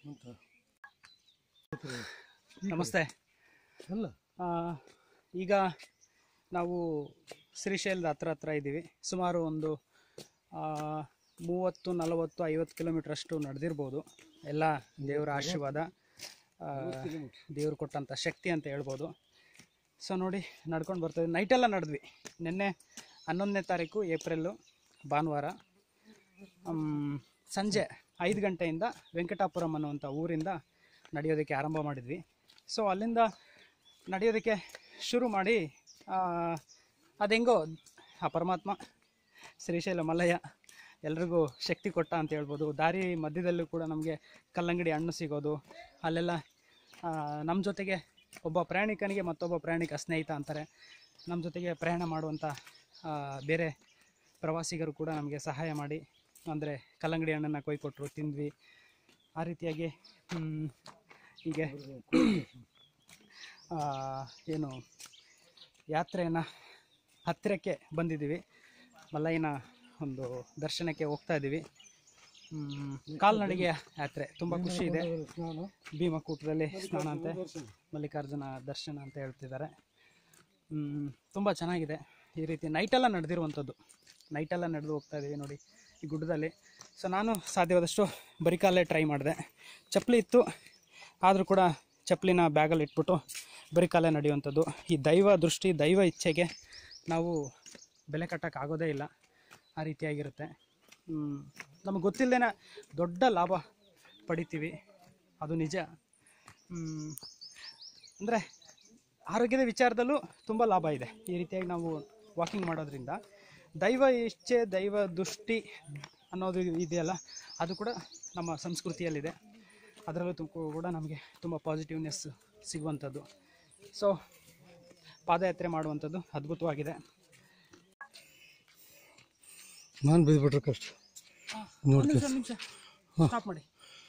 ಅಂತ ನಮಸ್ತೆ ಅಲ್ಲ ಆ, ಈಗ ನಾವು ಶ್ರೀಶೈಲದ ಹತ್ರ ಹತ್ರ ಇದ್ದೀವಿ ಸುಮಾರು ಒಂದು ಆ, ಮೂವತ್ತು ನಲವತ್ತು ಐವತ್ತು ಕಿಲೋಮೀಟ್ರ್ ಅಷ್ಟು ನಡೆದಿರ್ಬೋದು ಎಲ್ಲ ದೇವರ ಆಶೀರ್ವಾದ ಆ, ದೇವ್ರು ಕೊಟ್ಟಂಥ ಶಕ್ತಿ ಅಂತ ಹೇಳ್ಬೋದು ಸೊ ನೋಡಿ ನಡ್ಕೊಂಡು ಬರ್ತೀವಿ ನೈಟೆಲ್ಲ ನಡೆದ್ವಿ ನಿನ್ನೆ ಹನ್ನೊಂದನೇ ತಾರೀಕು ಏಪ್ರಿಲ್ಲು ಭಾನುವಾರ ಮ್, ಸಂಜೆ ಐದು ಗಂಟೆಯಿಂದ ವೆಂಕಟಾಪುರಂ ಅನ್ನುವಂಥ ಊರಿಂದ ನಡೆಯೋದಕ್ಕೆ ಆರಂಭ ಮಾಡಿದ್ವಿ ಸೊ ಅಲ್ಲಿಂದ ನಡೆಯೋದಕ್ಕೆ ಶುರು ಮಾಡಿ ಆ, ಅದೆಂಗೋ ಆ ಪರಮಾತ್ಮ ಶ್ರೀಶೈಲ ಮಲ್ಲಯ್ಯ ಎಲ್ರಿಗೂ ಶಕ್ತಿ ಕೊಟ್ಟ ಅಂತ ಹೇಳ್ಬೋದು ದಾರಿ ಮಧ್ಯದಲ್ಲೂ ಕೂಡ ನಮಗೆ ಕಲ್ಲಂಗಡಿ ಹಣ್ಣು ಸಿಗೋದು ಅಲ್ಲೆಲ್ಲ ನಮ್ಮ ಜೊತೆಗೆ ಒಬ್ಬ ಪ್ರಯಾಣಿಕನಿಗೆ ಮತ್ತೊಬ್ಬ ಪ್ರಯಾಣಿಕ ಸ್ನೇಹಿತ ಅಂತಾರೆ ನಮ್ಮ ಜೊತೆಗೆ ಪ್ರಯಾಣ ಮಾಡುವಂಥ ಆ, ಬೇರೆ ಪ್ರವಾಸಿಗರು ಕೂಡ ನಮಗೆ ಸಹಾಯ ಮಾಡಿ ಅಂದರೆ ಕಲ್ಲಂಗಡಿ ಹಣ್ಣನ್ನು ಕೊಯ್ಕೊಟ್ರು ತಿಂದ್ವಿ ಆ ರೀತಿಯಾಗಿ ಮ್, ಹೀಗೆ ಆ, ಏನು ಯಾತ್ರೆಯನ್ನು ಹತ್ತಿರಕ್ಕೆ ಬಂದಿದ್ದೀವಿ ಮಲ್ಲಯ್ಯನ ಒಂದು ದರ್ಶನಕ್ಕೆ ಹೋಗ್ತಾ ಇದ್ದೀವಿ ಮ್, ಕಾಲ್ನಡಿಗೆಯ ಯಾತ್ರೆ ತುಂಬ ಖುಷಿ ಇದೆ ಸ್ನಾನ ಭೀಮಕೂಟದಲ್ಲಿ ಸ್ನಾನ ಅಂತೆ ಮಲ್ಲಿಕಾರ್ಜುನ ದರ್ಶನ ಅಂತ ಹೇಳ್ತಿದ್ದಾರೆ ತುಂಬ ಚೆನ್ನಾಗಿದೆ ಈ ರೀತಿ ನೈಟೆಲ್ಲ ನಡೆದಿರುವಂಥದ್ದು ನೈಟೆಲ್ಲ ನಡೆದು ಹೋಗ್ತಾ ಇದ್ದೀವಿ ನೋಡಿ ಈ ಗುಡ್ಡದಲ್ಲಿ ಸೊ ನಾನು ಸಾಧ್ಯವಾದಷ್ಟು ಬರಿಕಾಲೇ ಟ್ರೈ ಮಾಡಿದೆ ಚಪ್ಪಲಿ ಇತ್ತು ಆದರೂ ಕೂಡ ಚಪ್ಪಲಿನ ಬ್ಯಾಗಲ್ಲಿ ಇಟ್ಬಿಟ್ಟು ಬರಿಕಾಲೇ ನಡೆಯುವಂಥದ್ದು ಈ ದೈವ ದೃಷ್ಟಿ ದೈವ ಇಚ್ಛೆಗೆ ನಾವು ಬೆಲೆ ಕಟ್ಟೋಕ್ಕಾಗೋದೇ ಇಲ್ಲ ಆ ರೀತಿಯಾಗಿರುತ್ತೆ ನಮಗೆ ಗೊತ್ತಿಲ್ಲದೇನೆ ದೊಡ್ಡ ಲಾಭ ಪಡಿತೀವಿ ಅದು ನಿಜ ಅಂದರೆ ಆರೋಗ್ಯದ ವಿಚಾರದಲ್ಲೂ ತುಂಬ ಲಾಭ ಇದೆ ಈ ರೀತಿಯಾಗಿ ನಾವು ವಾಕಿಂಗ್ ಮಾಡೋದ್ರಿಂದ ದೈವ ಇಚ್ಛೆ ದೈವ ದೃಷ್ಟಿ ಅನ್ನೋದು ಇದೆಯಲ್ಲ ಅದು ಕೂಡ ನಮ್ಮ ಸಂಸ್ಕೃತಿಯಲ್ಲಿದೆ ಅದರಲ್ಲೂ ತುಂಬ ಕೂಡ ನಮಗೆ ತುಂಬ ಪಾಸಿಟಿವ್ನೆಸ್ ಸಿಗುವಂಥದ್ದು ಸೊ ಪಾದಯಾತ್ರೆ ಮಾಡುವಂಥದ್ದು ಅದ್ಭುತವಾಗಿದೆ ನಾನು ಬೈದ್ಬಿಟ್ರೆ ಕಷ್ಟ ನೋಡ್ತೀವಿ ನಿಮಿಷ ಸ್ಟಾಪ್ ಮಾಡಿ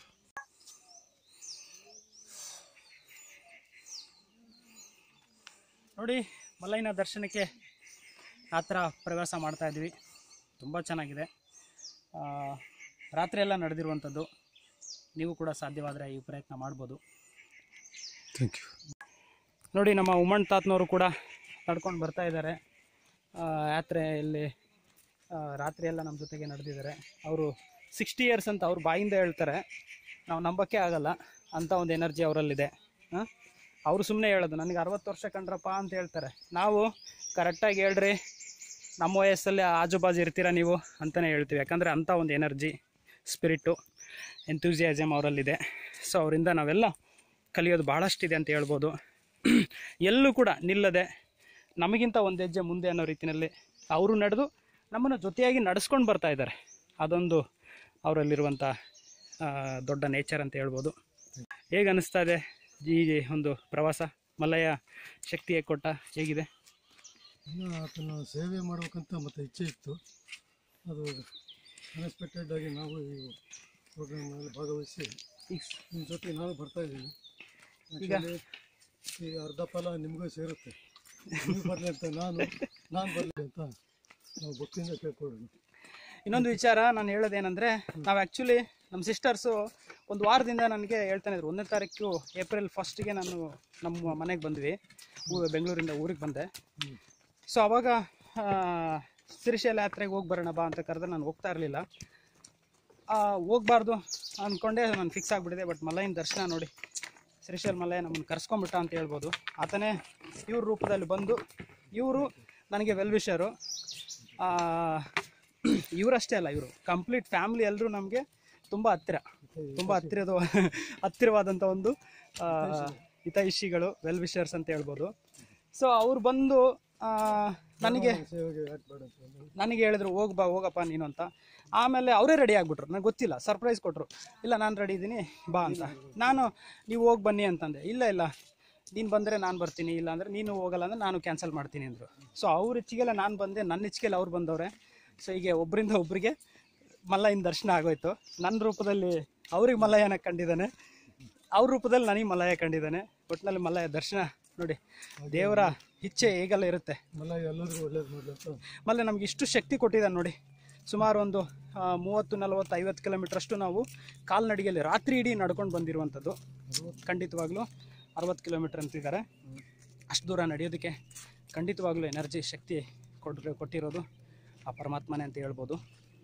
ನೋಡಿ ಮಲ್ಲಯ್ಯನ ದರ್ಶನಕ್ಕೆ ಆ ಥರ ಪ್ರವಾಸ ಮಾಡ್ತಾ ಇದ್ವಿ ತುಂಬ ಚೆನ್ನಾಗಿದೆ ಆ, ರಾತ್ರಿ ಎಲ್ಲ ನಡೆದಿರುವಂಥದ್ದು ನೀವು ಕೂಡ ಸಾಧ್ಯವಾದರೆ ಈ ಪ್ರಯತ್ನ ಮಾಡ್ಬೋದು ಥ್ಯಾಂಕ್ ಯು ನೋಡಿ ನಮ್ಮ ಉಮ್ಮಣ್ಣ ತಾತನವರು ಕೂಡ ನಡ್ಕೊಂಡು ಬರ್ತಾ ಇದ್ದಾರೆ ಆ, ಯಾತ್ರೆಯಲ್ಲಿ ಆ, ರಾತ್ರಿ ಎಲ್ಲ ನಮ್ಮ ಜೊತೆಗೆ ನಡೆದಿದ್ದಾರೆ ಅವರು ಸಿಕ್ಸ್ಟಿ ಇಯರ್ಸ್ ಅಂತ ಅವ್ರ ಬಾಯಿಂದ ಹೇಳ್ತಾರೆ ನಾವು ನಂಬಕ್ಕೆ ಆಗಲ್ಲ ಅಂಥ ಒಂದು ಎನರ್ಜಿ ಅವರಲ್ಲಿದೆ ಹಾಂ ಅವರು ಸುಮ್ಮನೆ ಹೇಳೋದು ನನಗೆ ಅರವತ್ತು ವರ್ಷ ಕಂಡ್ರಪ್ಪ ಅಂತ ಹೇಳ್ತಾರೆ ನಾವು ಕರೆಕ್ಟಾಗಿ ಹೇಳ್ರಿ ನಮ್ಮ ವಯಸ್ಸಲ್ಲಿ ಆಜು ಬಾಜು ಇರ್ತೀರಾ ನೀವು ಅಂತಲೇ ಹೇಳ್ತೀವಿ ಯಾಕಂದರೆ ಅಂಥ ಒಂದು ಎನರ್ಜಿ ಸ್ಪಿರಿಟ್ಟು ಎಂತೂಸಿಯಾಸಮ್ ಅವರಲ್ಲಿದೆ ಸೊ ಅವರಿಂದ ನಾವೆಲ್ಲ ಕಲಿಯೋದು ಭಾಳಷ್ಟಿದೆ ಅಂತ ಹೇಳ್ಬೋದು ಎಲ್ಲೂ ಕೂಡ ನಿಲ್ಲದೆ ನಮಗಿಂತ ಒಂದು ಹೆಜ್ಜೆ ಮುಂದೆ ಅನ್ನೋ ರೀತಿಯಲ್ಲಿ ಅವರು ನಡೆದು ನಮ್ಮನ್ನು ಜೊತೆಯಾಗಿ ನಡೆಸ್ಕೊಂಡು ಬರ್ತಾ ಇದ್ದಾರೆ ಅದೊಂದು ಅವರಲ್ಲಿರುವಂಥ ಆ, ದೊಡ್ಡ ನೇಚರ್ ಅಂತ ಹೇಳ್ಬೋದು ಹೇಗೆ ಅನ್ನಿಸ್ತಾ ಇದೆ ಈ ಒಂದು ಪ್ರವಾಸ ಮಲ್ಲಯ್ಯ ಶಕ್ತಿ ಕೊಟ್ಟ ಹೇಗಿದೆ ಇನ್ನು ಆತನ ಸೇವೆ ಮಾಡ್ಬೇಕಂತ ಮತ್ತೆ ಇಚ್ಛೆ ಇತ್ತು ಅದು ಅನ್ಎಕ್ಸ್ಪೆಕ್ಟೆಡ್ ಆಗಿ ನಾವು ಈ ಪ್ರೋಗ್ರಾಮಲ್ಲಿ ಭಾಗವಹಿಸಿ ಈಗ ನಿಮ್ಮ ಜೊತೆ ನಾನು ಬರ್ತಾ ಇದ್ದೀನಿ ಈಗ? Actually, ಈ ಅರ್ಧ ಫಲ ನಿಮಗೂ ಸೇರುತ್ತೆ ನೀವು ಬರಲಿ ಅಂತ ನಾನು ನಾನು ಬರಲಿ ಅಂತ ನಾವು ಭಕ್ತಿಯಿಂದ ಕೇಳ್ಕೊಳ್ಳೋಣ ಇನ್ನೊಂದು ವಿಚಾರ ನಾನು ಹೇಳೋದೇನೆಂದರೆ ನಾವು ಆ್ಯಕ್ಚುಲಿ ನಮ್ಮ ಸಿಸ್ಟರ್ಸು ಒಂದು ವಾರದಿಂದ ನನಗೆ ಹೇಳ್ತಾನೆ ಇದ್ರು ಒಂದನೇ ತಾರೀಕು ಏಪ್ರಿಲ್ ಫಸ್ಟಿಗೆ ನಾನು ನಮ್ಮ ಮನೆಗೆ ಬಂದ್ವಿ ಊ- ಬೆಂಗಳೂರಿಂದ ಊರಿಗೆ ಬಂದೆ ಸೊ ಅವಾಗ ಆ, ಶ್ರೀಶೈಲ ಯಾತ್ರೆಗೆ ಹೋಗಿ ಬರೋಣ ಬಾ ಅಂತ ಕರೆದ್ರೆ ನಾನು ಹೋಗ್ತಾ ಇರಲಿಲ್ಲ ಹೋಗ್ಬಾರ್ದು ಅಂದ್ಕೊಂಡೆ ನಾನು ಫಿಕ್ಸ್ ಆಗಿಬಿಟ್ಟಿದೆ ಬಟ್ ಮಲ್ಲಯ್ಯನ ದರ್ಶನ ನೋಡಿ ಶ್ರೀಶೈಲ ಮಲ್ಲಯ್ಯ ನಮ್ಮನ್ನು ಕರ್ಸ್ಕೊಂಬಿಟ್ಟ ಅಂತ ಹೇಳ್ಬೋದು ಆತನೇ ಇವ್ರ ರೂಪದಲ್ಲಿ ಬಂದು ಇವರು ನನಗೆ ವೆಲ್ ವಿಷರು ಇವರಷ್ಟೇ ಅಲ್ಲ ಇವರು ಕಂಪ್ಲೀಟ್ ಫ್ಯಾಮಿಲಿ ಎಲ್ಲರೂ ನಮಗೆ ತುಂಬ ಹತ್ತಿರ ತುಂಬ ಹತ್ತಿರದ ಹತ್ತಿರವಾದಂಥ ಒಂದು ಆ, ಹಿತೈಷಿಗಳು ವೆಲ್ ವಿಷರ್ಸ್ ಅಂತ ಹೇಳ್ಬೋದು ಸೊ ಅವ್ರು ಬಂದು ಆ, ನನಗೆ ಸೇವೆಗೆ ಯಾಕೆ ಬೇಡ ಅಂತ ಹೇಳಿ. ನನಗೆ ಹೇಳಿದ್ರು ಹೋಗ್ ಬಾ ಹೋಗಪ್ಪ ನೀನು ಅಂತ ಆಮೇಲೆ ಅವರೇ ರೆಡಿ ಆಗಿಬಿಟ್ರು ನನಗೆ ಗೊತ್ತಿಲ್ಲ ಸರ್ಪ್ರೈಸ್ ಕೊಟ್ಟರು ಇಲ್ಲ ನಾನು ರೆಡಿ ಇದ್ದೀನಿ ಬಾ ಅಂತ ನಾನು ನೀವು ಹೋಗಿ ಬನ್ನಿ ಅಂತಂದೆ ಇಲ್ಲ ಇಲ್ಲ ನೀನು ಬಂದರೆ ನಾನು ಬರ್ತೀನಿ ಇಲ್ಲ ಅಂದರೆ ನೀನು ಹೋಗಲ್ಲ ಅಂದರೆ ನಾನು ಕ್ಯಾನ್ಸಲ್ ಮಾಡ್ತೀನಿ ಅಂದರು ಸೊ ಅವ್ರ ಇಚ್ಛೆಗೆಲ್ಲ ನಾನು ಬಂದೆ ನನ್ನ ಇಚ್ಛೆಗೆಲ್ಲ ಅವ್ರು ಬಂದವ್ರೆ ಸೊ ಹೀಗೆ ಒಬ್ಬರಿಂದ ಒಬ್ಬರಿಗೆ ಮಲ್ಲಯ್ಯನ ದರ್ಶನ ಆಗೋಯ್ತು ನನ್ನ ರೂಪದಲ್ಲಿ ಅವ್ರಿಗೆ ಮಲ್ಲಯ್ಯನ ಕಂಡಿದ್ದಾನೆ ಅವ್ರ ರೂಪದಲ್ಲಿ ನನಗೆ ಮಲ್ಲಯ್ಯ ಕಂಡಿದ್ದಾನೆ ಒಟ್ಟಿನಲ್ಲಿ ಮಲ್ಲಯ್ಯ ದರ್ಶನ ನೋಡಿ ದೇವರ ಇಚ್ಛೆ ಹೇಗೆಲ್ಲ ಇರುತ್ತೆ ಮಲ್ಲ ಎಲ್ಲರಿಗೂ ಒಳ್ಳೇದು ಮಾಡಲಿ ಅಂತ ಆಮೇಲೆ ನಮ್ಗೆ ಇಷ್ಟು ಶಕ್ತಿ ಕೊಟ್ಟಿದ್ದಾನೆ ನೋಡಿ ಸುಮಾರು ಒಂದು ಆ, ಮೂವತ್ತು ನಲವತ್ತು ಐವತ್ತು ಕಿಲೋಮೀಟ್ರಷ್ಟು ನಾವು ಕಾಲ್ನಡಿಗೆಯಲ್ಲಿ ರಾತ್ರಿ ಇಡೀ ನಡ್ಕೊಂಡು ಬಂದಿರುವಂಥದ್ದು ಖಂಡಿತವಾಗ್ಲೂ ಅರವತ್ತು ಕಿಲೋಮೀಟ್ರ್ ಅಂತಿದ್ದಾರೆ ಅಷ್ಟು ದೂರ ನಡೆಯೋದಕ್ಕೆ ಖಂಡಿತವಾಗ್ಲೂ ಎನರ್ಜಿ ಶಕ್ತಿ ಕೊಟ್ಟರೆ ಕೊಟ್ಟಿರೋದು ಆ ಪರಮಾತ್ಮನೇ ಅಂತ ಹೇಳ್ಬೋದು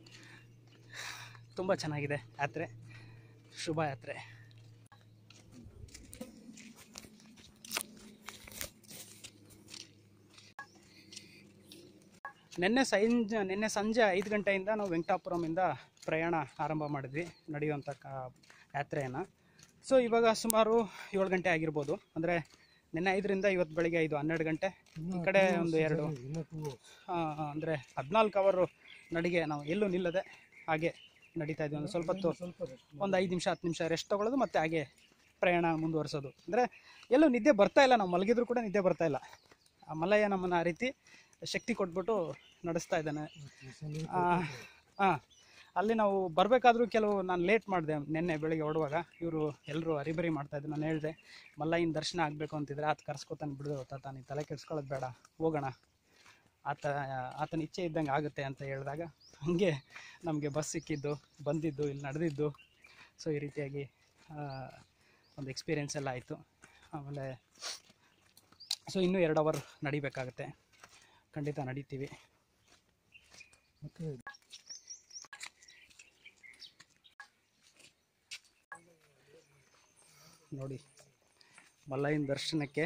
ತುಂಬ ಚೆನ್ನಾಗಿದೆ ಯಾತ್ರೆ ಶುಭ ಯಾತ್ರೆ ನಿನ್ನೆ ಸಂಜೆ ನಿನ್ನೆ ಸಂಜೆ ಐದು ಗಂಟೆಯಿಂದ ನಾವು ವೆಂಕಟಾಪುರಮಿಂದ ಪ್ರಯಾಣ ಆರಂಭ ಮಾಡಿದ್ವಿ ನಡೆಯುವಂಥ ಕಾ ಯಾತ್ರೆಯನ್ನು ಸೊ ಇವಾಗ ಸುಮಾರು ಏಳು ಗಂಟೆ ಆಗಿರ್ಬೋದು ಅಂದರೆ ನಿನ್ನೆ ಐದರಿಂದ ಇವತ್ತು ಬೆಳಿಗ್ಗೆ ಐದು ಹನ್ನೆರಡು ಗಂಟೆ ಈ ಕಡೆ ಒಂದು ಎರಡು ಇನ್ನೂ ಟೂ ಅಂದರೆ ಹದಿನಾಲ್ಕು ಅವರು ನಡಿಗೆ ನಾವು ಎಲ್ಲೂ ನಿಲ್ಲದೆ ಹಾಗೆ ನಡೀತಾ ಇದ್ವಿ ಒಂದು ಸ್ವಲ್ಪ ಹೊತ್ತು ಸ್ವಲ್ಪ rest ಮಾಡಿ. ಒಂದು ಐದು ನಿಮಿಷ ಹತ್ತು ನಿಮಿಷ ರೆಸ್ಟ್ ತೊಗೊಳ್ಳೋದು ಮತ್ತು ಹಾಗೆ ಪ್ರಯಾಣ ಮುಂದುವರಿಸೋದು ಅಂದರೆ ಎಲ್ಲೂ ನಿದ್ದೆ ಬರ್ತಾ ಇಲ್ಲ ನಾವು ಮಲಗಿದ್ರು ಕೂಡ ನಿದ್ದೆ ಬರ್ತಾ ಇಲ್ಲ ಆ ಮಲಯ ನಮ್ಮನ್ನು ಆ ರೀತಿ ಶಕ್ತಿ ಕೊಟ್ಬಿಟ್ಟು ನಡೆಸ್ತಾ ಇದ್ದಾನೆ ಸ್ವಲ್ಪ ಹಾಂ ಅಲ್ಲಿ ನಾವು ಬರಬೇಕಾದ್ರೂ ಕೆಲವು ನಾನು ಲೇಟ್ ಮಾಡಿದೆ ನಿನ್ನೆ ಬೆಳಿಗ್ಗೆ ಹೊಡುವಾಗ ಇವರು ಎಲ್ಲರೂ ಹರಿಬರಿ ಮಾಡ್ತಾಯಿದ್ರು ನಾನು ಹೇಳಿದೆ ಮಲ್ಲಯ್ಯನ ದರ್ಶನ ಆಗಬೇಕು ಅಂತಿದ್ರೆ ಆತ ಕರ್ಸ್ಕೊತಾನೆ ಬಿಡು ತಾತ ನೀನು ತಲೆ ಕೆಡ್ಸ್ಕೊಳ್ಳೋದು ಬೇಡ ಹೋಗೋಣ ಆತ ಆತನ ಇಚ್ಛೆ ಇದ್ದಂಗೆ ಆಗುತ್ತೆ ಅಂತ ಹೇಳಿದಾಗ ಹಾಗೆ ನಮಗೆ ಬಸ್ ಸಿಕ್ಕಿದ್ದು ಬಂದಿದ್ದು ಇಲ್ಲಿ ನಡೆದಿದ್ದು ಸೊ ಈ ರೀತಿಯಾಗಿ ಆ, ಒಂದು ಎಕ್ಸ್ಪೀರಿಯೆನ್ಸ್ ಎಲ್ಲ ಆಯಿತು ಆಮೇಲೆ ಸೊ ಇನ್ನೂ ಎರಡು ಅವರ್ ನಡಿಬೇಕಾಗುತ್ತೆ ಖಂಡಿತ ನಡೀತೀವಿ ಮತ್ತೆ ನೋಡಿ ಮಲ್ಲಯ್ಯನ ದರ್ಶನಕ್ಕೆ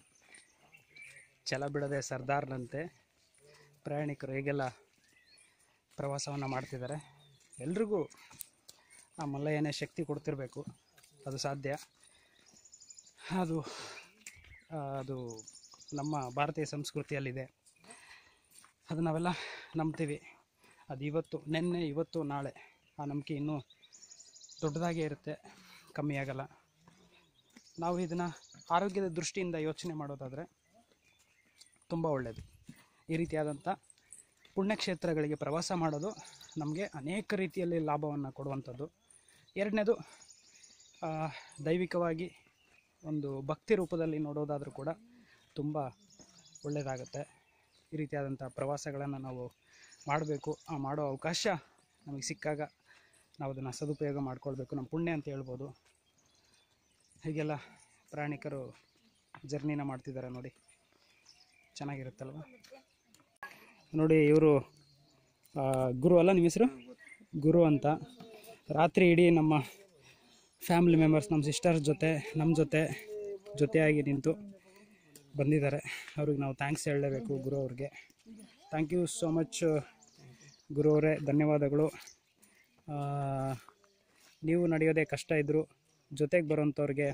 ಛಲ ಬಿಡದೆ ಸರ್ದಾರ್ನಂತೆ ಪ್ರಯಾಣಿಕರು ಹೇಗೆಲ್ಲ ಪ್ರವಾಸವನ್ನು ಮಾಡ್ತಿದ್ದಾರೆ ಎಲ್ರಿಗೂ ಆ ಮಲ್ಲಯ್ಯನೇ ಶಕ್ತಿ ಕೊಡ್ತಿರಬೇಕು ಅದು ಸಾಧ್ಯ ಅದು ಆ, ಅದು ನಮ್ಮ ಭಾರತೀಯ ಸಂಸ್ಕೃತಿಯಲ್ಲಿದೆ ಅದು ನಾವೆಲ್ಲ ನಂಬ್ತೀವಿ ಅದು ಇವತ್ತು ನಿನ್ನೆ ಇವತ್ತು ನಾಳೆ ಆ ನಂಬಿಕೆ ಇನ್ನೂ ದೊಡ್ಡದಾಗೇ ಇರುತ್ತೆ ಕಮ್ಮಿ ಆಗಲ್ಲ ನಾವು ಇದನ್ನು ಆರೋಗ್ಯದ ದೃಷ್ಟಿಯಿಂದ ಯೋಚನೆ ಮಾಡೋದಾದರೆ ತುಂಬ ಒಳ್ಳೆಯದು ಈ ರೀತಿಯಾದಂಥ ಪುಣ್ಯಕ್ಷೇತ್ರಗಳಿಗೆ ಪ್ರವಾಸ ಮಾಡೋದು ನಮಗೆ ಅನೇಕ ರೀತಿಯಲ್ಲಿ ಲಾಭವನ್ನು ಕೊಡುವಂಥದ್ದು ಎರಡನೇದು ಆ, ದೈವಿಕವಾಗಿ ಒಂದು ಭಕ್ತಿ ರೂಪದಲ್ಲಿ ನೋಡೋದಾದರೂ ಕೂಡ ತುಂಬ ಒಳ್ಳೆಯದಾಗುತ್ತೆ ಈ ರೀತಿಯಾದಂಥ ಪ್ರವಾಸಗಳನ್ನು ನಾವು ಮಾಡಬೇಕು ಆ ಮಾಡೋ ಅವಕಾಶ ನಮಗೆ ಸಿಕ್ಕಾಗ ನಾವು ಅದನ್ನು ಸದುಪಯೋಗ ಮಾಡ್ಕೊಳ್ಬೇಕು ನಮ್ಮ ಪುಣ್ಯ ಅಂತ ಹೇಳ್ಬೋದು ಹೀಗೆಲ್ಲ ಪ್ರಯಾಣಿಕರು ಜರ್ನಿನ ಮಾಡ್ತಿದ್ದಾರೆ ನೋಡಿ ಚೆನ್ನಾಗಿರುತ್ತಲ್ವ ನೋಡಿ ಇವರು ಗುರು ಅಲ್ಲ ನಿಮ್ಮ ಹೆಸರು ಗುರು ಅಂತ ರಾತ್ರಿ ಇಡೀ ನಮ್ಮ ಫ್ಯಾಮಿಲಿ ಮೆಂಬರ್ಸ್ ನಮ್ಮ ಸಿಸ್ಟರ್ಸ್ ಜೊತೆ ನಮ್ಮ ಜೊತೆ ಜೊತೆಯಾಗಿ ನಿಂತು ಬಂದಿದ್ದಾರೆ ಅವ್ರಿಗೆ ನಾವು ಥ್ಯಾಂಕ್ಸ್ ಹೇಳಲೇಬೇಕು ಗುರು ಅವ್ರಿಗೆ thank you so much Guru ಅವರೇ ಧನ್ಯವಾದಗಳು ಆ, ನೀವು ನಡೆಯೋದೇ ಕಷ್ಟ ಇದ್ದರೂ ಜೊತೆಗೆ ಬರೋಂಥವ್ರಿಗೆ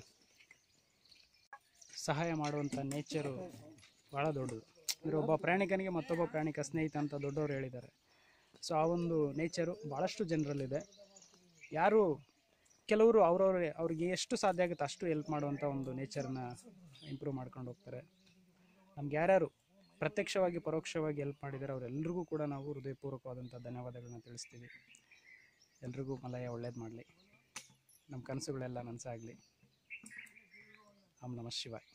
ಸಹಾಯ ಮಾಡುವಂಥ ನೇಚರು ಭಾಳ ದೊಡ್ಡದು ಅಂದರೆ ಒಬ್ಬ ಪ್ರಯಾಣಿಕನಿಗೆ ಮತ್ತೊಬ್ಬ ಪ್ರಯಾಣಿಕ ಸ್ನೇಹಿತ ಅಂತ ದೊಡ್ಡವರು ಹೇಳಿದ್ದಾರೆ ಸೊ ಆ ಒಂದು ನೇಚರು ಭಾಳಷ್ಟು ಜನರಲ್ಲಿದೆ ಯಾರು ಕೆಲವರು ಅವ್ರವ್ರೆ ಅವ್ರಿಗೆ ಎಷ್ಟು ಸಾಧ್ಯ ಆಗುತ್ತೆ ಅಷ್ಟು ಹೆಲ್ಪ್ ಮಾಡುವಂಥ ಒಂದು ನೇಚರ್ನ ಇಂಪ್ರೂವ್ ಮಾಡ್ಕೊಂಡು ಹೋಗ್ತಾರೆ ನಮ್ಗೆ ಯಾರ್ಯಾರು ಪ್ರತ್ಯಕ್ಷವಾಗಿ ಪರೋಕ್ಷವಾಗಿ ಹೆಲ್ಪ್ ಮಾಡಿದ್ದಾರೆ ಅವರೆಲ್ಲರಿಗೂ ಕೂಡ ನಾವು ಹೃದಯಪೂರ್ವಕವಾದಂಥ ಧನ್ಯವಾದಗಳನ್ನ ತಿಳಿಸ್ತೀವಿ ಎಲ್ರಿಗೂ ಮಲಯ ಒಳ್ಳೇದು ಮಾಡಲಿ ನಮ್ಮ ಕನಸುಗಳೆಲ್ಲ ನನಸಾಗಲಿ ಓಂ ನಮಃ ಶಿವಾಯ್